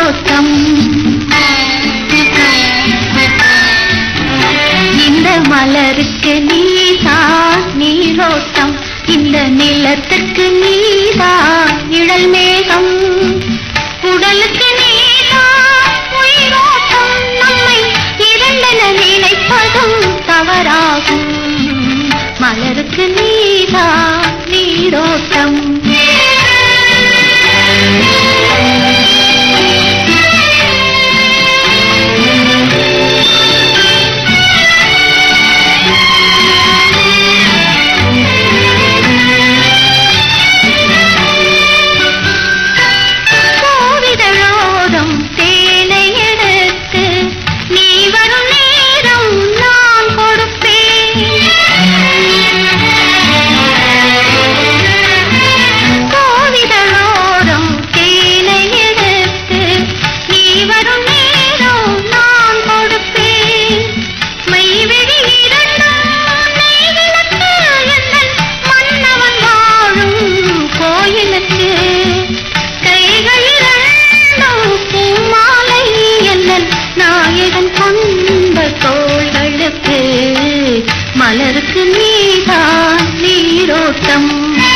நீரோட்டம் இந்த மலருக்கு நீதான் நீரோட்டம் இந்த நிலத்துக்கு நீதான் நிழல் மேகம் உடலுக்கு நீதான் உயிரோட்டம் நம்மை இரண்டென நினைப்பதும் தவறாகும் மலருக்கு நீதான் நீரோட்டம் கோவிதழோரம் தேனை எடுத்து நீ வரும் நேரம் நான் கொடுப்பேன் கோவிதழோரம் தேனை எடுத்து நீ வரும் நேரம் நான் கொடுப்பேன் மைவிழி இரண்டும் நெய்விளக்கு எந்தன் மன்னவன் வாழும் கோயிலுக்கு கைகள் இரண்டும் பூமாலை என்னன் நாயகன் கொண்ட தோள்களுக்கு மலருக்கு நீதான் நீரோட்டம்